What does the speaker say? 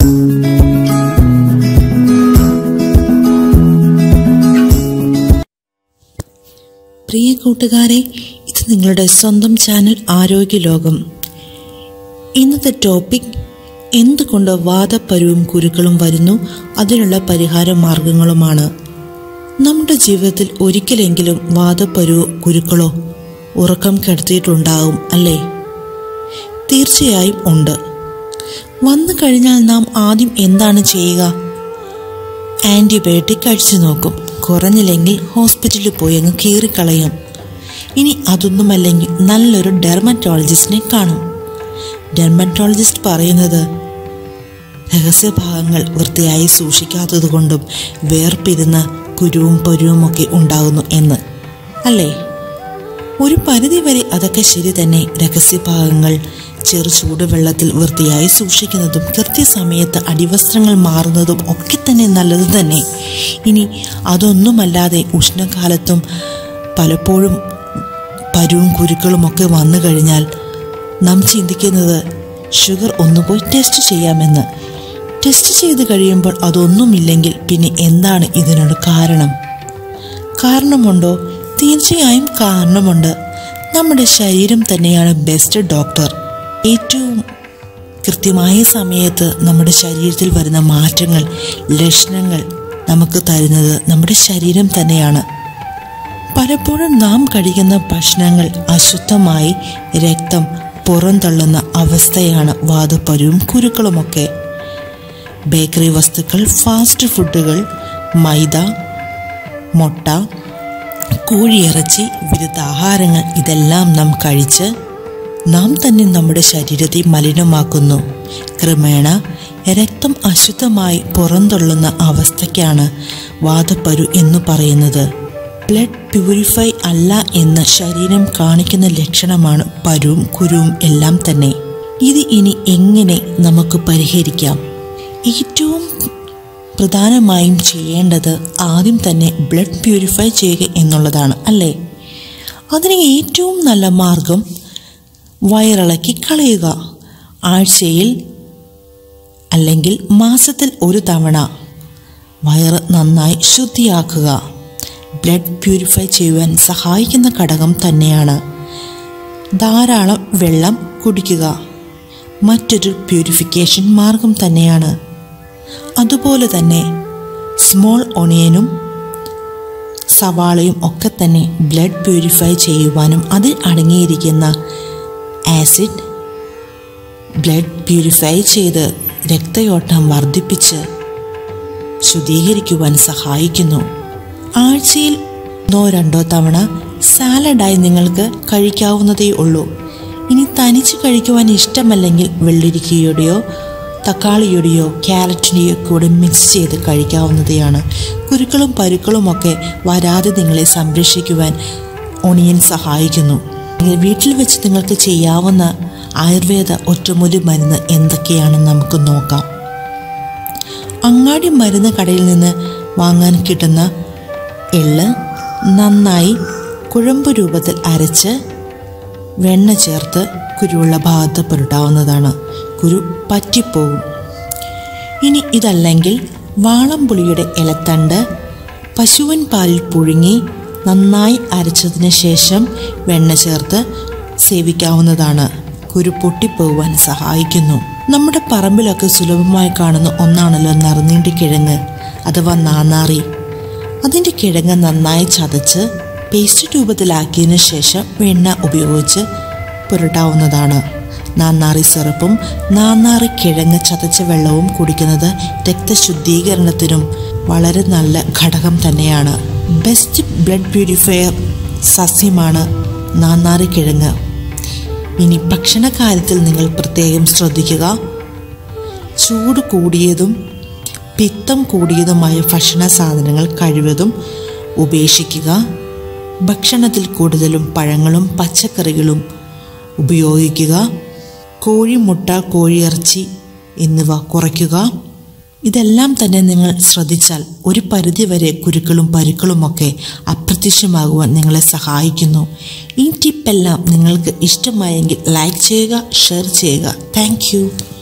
പ്രിയ കൂട്ടുകാരെ ഇത് നിങ്ങളുടെ സ്വന്തം ചാനൽ ആരോഗ്യ ലോകം ഇന്നത്തെ ടോപ്പിക് എന്തുകൊണ്ട് വാദപ്പരുവും കുരുക്കളും വരുന്നു അതിനുള്ള പരിഹാര മാർഗങ്ങളുമാണ് നമ്മുടെ ജീവിതത്തിൽ ഒരിക്കലെങ്കിലും വാദപ്പരുവോ കുരുക്കളോ ഉറക്കം കെടുത്തിയിട്ടുണ്ടാവും അല്ലേ തീർച്ചയായും ഉണ്ട് വന്നു കഴിഞ്ഞാൽ നാം ആദ്യം എന്താണ് ചെയ്യുക ആൻറ്റിബയോട്ടിക് കഴിച്ചു നോക്കും കുറഞ്ഞില്ലെങ്കിൽ ഹോസ്പിറ്റലിൽ പോയി അങ്ങ് കീറിക്കളയും ഇനി അതൊന്നുമല്ലെങ്കിൽ നല്ലൊരു ഡെർമറ്റോളജിസ്റ്റിനെ കാണും ഡെർമറ്റോളജിസ്റ്റ് പറയുന്നത് രഹസ്യഭാഗങ്ങൾ വൃത്തിയായി സൂക്ഷിക്കാത്തതുകൊണ്ടും വേർപിരുന്ന കുരുവും പരുവുമൊക്കെ ഉണ്ടാകുന്നു എന്ന് അല്ലേ ഒരു പരിധിവരെ അതൊക്കെ ശരി തന്നെ രഹസ്യഭാഗങ്ങൾ ചെറു ചൂടുവെള്ളത്തിൽ വൃത്തിയായി സൂക്ഷിക്കുന്നതും കൃത്യസമയത്ത് അടിവസ്ത്രങ്ങൾ മാറുന്നതും ഒക്കെ തന്നെ നല്ലത് തന്നെ ഇനി അതൊന്നുമല്ലാതെ ഉഷ്ണകാലത്തും പലപ്പോഴും പരുവും കുരുക്കളും ഒക്കെ വന്നു കഴിഞ്ഞാൽ നാം ചിന്തിക്കുന്നത് ഷുഗർ ഒന്ന് പോയി ടെസ്റ്റ് ചെയ്യാമെന്ന് ടെസ്റ്റ് ചെയ്ത് കഴിയുമ്പോൾ അതൊന്നുമില്ലെങ്കിൽ പിന്നെ എന്താണ് ഇതിനോട് കാരണം കാരണമുണ്ടോ തീർച്ചയായും കാരണമുണ്ട് നമ്മുടെ ശരീരം തന്നെയാണ് ബെസ്റ്റ് ഡോക്ടർ ഏറ്റവും കൃത്യമായ സമയത്ത് നമ്മുടെ ശരീരത്തിൽ വരുന്ന മാറ്റങ്ങൾ ലക്ഷണങ്ങൾ നമുക്ക് തരുന്നത് നമ്മുടെ ശരീരം തന്നെയാണ് പലപ്പോഴും നാം കഴിക്കുന്ന ഭക്ഷണങ്ങൾ അശുദ്ധമായി രക്തം പുറന്തള്ളുന്ന അവസ്ഥയാണ് വാദപ്പരുവും കുരുക്കളുമൊക്കെ ബേക്കറി വസ്തുക്കൾ ഫാസ്റ്റ് ഫുഡുകൾ മൈദ മുട്ട കോഴിയിറച്ചി വിരുദ്ധ ആഹാരങ്ങൾ ഇതെല്ലാം നാം കഴിച്ച് നാം തന്നെ നമ്മുടെ ശരീരത്തെ മലിനമാക്കുന്നു ക്രമേണ രക്തം അശുദ്ധമായി പുറന്തള്ളുന്ന അവസ്ഥയ്ക്കാണ് വാദപ്പരു എന്ന് പറയുന്നത് ബ്ലഡ് പ്യൂരിഫൈ അല്ല എന്ന് ശരീരം കാണിക്കുന്ന ലക്ഷണമാണ് പരുവും കുരുവും എല്ലാം തന്നെ ഇത് ഇനി എങ്ങനെ നമുക്ക് പരിഹരിക്കാം ഏറ്റവും പ്രധാനമായും ചെയ്യേണ്ടത് ആദ്യം തന്നെ ബ്ലഡ് പ്യൂരിഫൈ ചെയ്യുക എന്നുള്ളതാണ് അല്ലേ അതിന് ഏറ്റവും നല്ല മാർഗം വയറിളക്കി കളയുക ആഴ്ചയിൽ അല്ലെങ്കിൽ മാസത്തിൽ ഒരു തവണ വയറ് നന്നായി ശുദ്ധിയാക്കുക ബ്ലഡ് പ്യൂരിഫൈ ചെയ്യുവാൻ സഹായിക്കുന്ന ഘടകം തന്നെയാണ് ധാരാളം വെള്ളം കുടിക്കുക മറ്റൊരു പ്യൂരിഫിക്കേഷൻ മാർഗം തന്നെയാണ് അതുപോലെ തന്നെ സ്മോൾ ഒണിയനും സവാളയും ഒക്കെ തന്നെ ബ്ലഡ് പ്യൂരിഫൈ ചെയ്യുവാനും അതിൽ അടങ്ങിയിരിക്കുന്ന ആസിഡ് ബ്ലഡ് പ്യൂരിഫൈ ചെയ്ത് രക്തയോട്ടം വർദ്ധിപ്പിച്ച് ശുദ്ധീകരിക്കുവാൻ സഹായിക്കുന്നു ആഴ്ചയിൽ ഒന്നോ രണ്ടോ തവണ സാലഡായി നിങ്ങൾക്ക് കഴിക്കാവുന്നതേ ഉള്ളൂ ഇനി തനിച്ച് കഴിക്കുവാൻ ഇഷ്ടമല്ലെങ്കിൽ വെള്ളരിക്കയുടെയോ തക്കാളിയുടെയോ ക്യാരറ്റിൻ്റെയോ കൂടെ മിക്സ് ചെയ്ത് കഴിക്കാവുന്നതാണ് കുരുക്കളും പരുക്കളുമൊക്കെ വരാതെ നിങ്ങളെ സംരക്ഷിക്കുവാൻ ഒണിയൻ സഹായിക്കുന്നു വീട്ടിൽ വെച്ച് നിങ്ങൾക്ക് ചെയ്യാവുന്ന ആയുർവേദ ഒറ്റമൂലി മരുന്ന് എന്തൊക്കെയാണെന്ന് നമുക്ക് നോക്കാം അങ്ങാടി മരുന്ന് കടയിൽ നിന്ന് വാങ്ങാൻ കിട്ടുന്ന എള്ള് നന്നായി കുഴമ്പ് രൂപത്തിൽ അരച്ച് വെണ്ണ ചേർത്ത് കുരുവുള്ള ഭാഗത്ത് പുരട്ടാവുന്നതാണ് കുരു പറ്റിപ്പോകും ഇനി ഇതല്ലെങ്കിൽ വാളംപുളിയുടെ ഇലത്തണ്ട് പശുവിൻ പാലിൽ പുഴുങ്ങി നന്നായി അരച്ചതിന് ശേഷം വെണ്ണ ചേർത്ത് സേവിക്കാവുന്നതാണ് കുരു പൊട്ടിപ്പോകുവാൻ സഹായിക്കുന്നു നമ്മുടെ പറമ്പിലൊക്കെ സുലഭമായി കാണുന്ന ഒന്നാണല്ലോ നറുനീണ്ടി കിഴങ്ങ് അഥവാ നാനാറി അതിൻ്റെ കിഴങ്ങ് നന്നായി ചതച്ച് പേസ്റ്റ് രൂപത്തിലാക്കിയതിന് ശേഷം വെണ്ണ ഉപയോഗിച്ച് പുരട്ടാവുന്നതാണ് നാന്നാറി സിറപ്പും നാന്നാറി കിഴങ്ങ് ചതച്ച വെള്ളവും കുടിക്കുന്നത് രക്തശുദ്ധീകരണത്തിനും വളരെ നല്ല ഘടകം തന്നെയാണ് ബെസ്റ്റ് ബ്ലഡ് പ്യൂരിഫയർ സസ്യമാണ് നാന്നാറി കിഴങ്ങ് ഇനി ഭക്ഷണകാര്യത്തിൽ നിങ്ങൾ പ്രത്യേകം ശ്രദ്ധിക്കുക ചൂട് കൂടിയതും പിത്തം കൂടിയതുമായ ഭക്ഷണ സാധനങ്ങൾ കഴിവതും ഉപേക്ഷിക്കുക ഭക്ഷണത്തിൽ കൂടുതലും പഴങ്ങളും പച്ചക്കറികളും ഉപയോഗിക്കുക കോഴിമുട്ട കോഴിയിറച്ചി എന്നിവ കുറയ്ക്കുക ഇതെല്ലാം തന്നെ നിങ്ങൾ ശ്രദ്ധിച്ചാൽ ഒരു പരിധിവരെ കുരുക്കളും പരുക്കളുമൊക്കെ അപ്രത്യക്ഷമാകുവാൻ നിങ്ങളെ സഹായിക്കുന്നു ഈ ടിപ്പെല്ലാം നിങ്ങൾക്ക് ഇഷ്ടമായെങ്കിൽ ലൈക്ക് ചെയ്യുക ഷെയർ ചെയ്യുക താങ്ക്